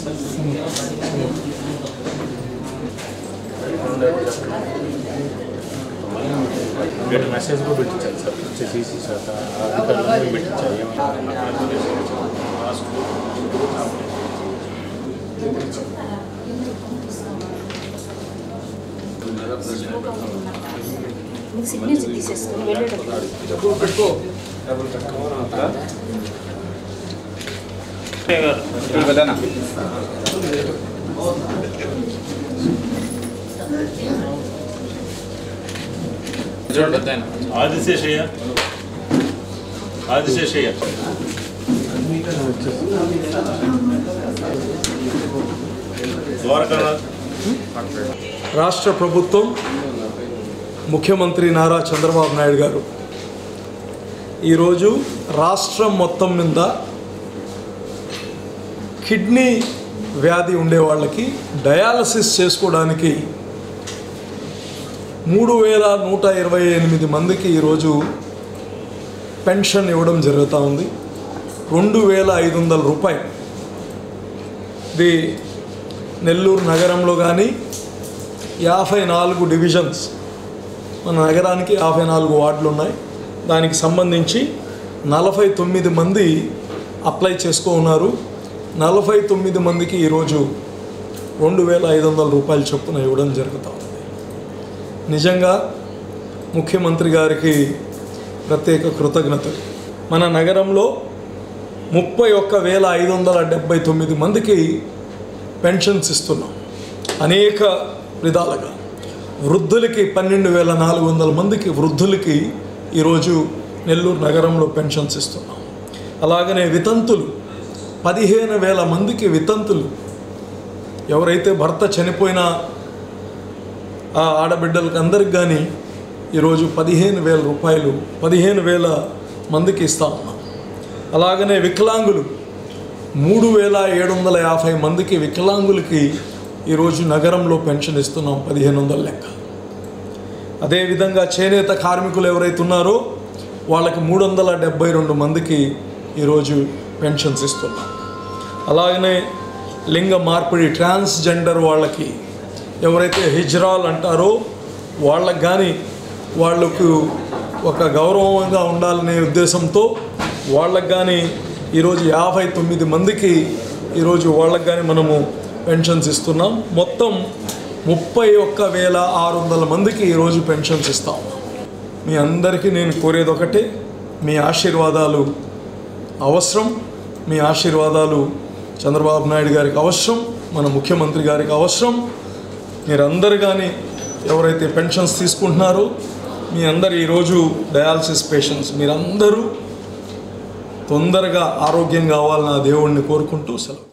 ఇక్కడ మెసేజ్ కూడా పెట్టించాలి సార్ వచ్చి తీసి సార్ అధికారులు పెట్టించాలి ఏమన్నా మీకు సిగ్నేచర్ తీసేసుకుని వెళ్ళేటప్పుడు ఆదిశేషయ్య ఆదిశేషయ్య ద్వారకానాథ్ రాష్ట్ర ప్రభుత్వం ముఖ్యమంత్రి నారా చంద్రబాబు నాయుడు గారు ఈరోజు రాష్ట్రం మొత్తం మీద కిడ్నీ వ్యాధి ఉండే వాళ్ళకి డయాలసిస్ చేసుకోవడానికి మూడు వేల నూట ఇరవై ఎనిమిది మందికి ఈరోజు పెన్షన్ ఇవ్వడం జరుగుతూ ఉంది రెండు వేల ఐదు వందల రూపాయలు ఇది నెల్లూరు నగరంలో కానీ యాభై నాలుగు డివిజన్స్ మన నగరానికి యాభై నాలుగు వార్డులు ఉన్నాయి దానికి సంబంధించి నలభై తొమ్మిది మంది అప్లై చేసుకో ఉన్నారు నలభై తొమ్మిది మందికి ఈరోజు రెండు వేల ఐదు వందల రూపాయల చొప్పున ఇవ్వడం జరుగుతూ ఉంది నిజంగా ముఖ్యమంత్రి గారికి ప్రత్యేక కృతజ్ఞతలు మన నగరంలో ముప్పై ఒక్క వేల ఐదు వందల డెబ్బై తొమ్మిది మందికి పెన్షన్స్ ఇస్తున్నాం అనేక విధాలుగా వృద్ధులకి పన్నెండు వేల నాలుగు వందల మందికి వృద్ధులకి ఈరోజు నెల్లూరు నగరంలో పెన్షన్స్ ఇస్తున్నాం అలాగనే వితంతులు పదిహేను వేల మందికి వితంతులు ఎవరైతే భర్త చనిపోయినా ఆ ఆడబిడ్డలకి అందరికి కానీ ఈరోజు పదిహేను వేల రూపాయలు పదిహేను వేల మందికి ఇస్తా ఉన్నాం అలాగనే వికలాంగులు మూడు వేల ఏడు వందల యాభై మందికి వికలాంగులకి ఈరోజు నగరంలో పెన్షన్ ఇస్తున్నాం పదిహేను వందల లెక్క అదేవిధంగా చేనేత కార్మికులు ఎవరైతే ఉన్నారో వాళ్ళకి మూడు వందల డెబ్బై రెండు మందికి ఈరోజు పెన్షన్స్ ఇస్తున్నాం అలాగనే లింగ మార్పిడి ట్రాన్స్జెండర్ వాళ్ళకి ఎవరైతే హిజ్రాల్ అంటారో వాళ్ళకి కానీ వాళ్ళకు ఒక గౌరవంగా ఉండాలనే ఉద్దేశంతో వాళ్ళకి కానీ ఈరోజు యాభై తొమ్మిది మందికి ఈరోజు వాళ్ళకి కానీ మనము పెన్షన్స్ ఇస్తున్నాం మొత్తం ముప్పై ఒక్క వేల ఆరు వందల మందికి ఈరోజు పెన్షన్స్ ఇస్తాం మీ అందరికీ నేను కోరేది ఒకటే మీ ఆశీర్వాదాలు అవసరం మీ ఆశీర్వాదాలు చంద్రబాబు నాయుడు గారికి అవసరం మన ముఖ్యమంత్రి గారికి అవసరం మీరందరు కానీ ఎవరైతే పెన్షన్స్ తీసుకుంటున్నారో మీ అందరు ఈరోజు డయాలసిస్ పేషెంట్స్ మీరందరూ తొందరగా ఆరోగ్యం కావాలని ఆ దేవుణ్ణి కోరుకుంటూ సెలవు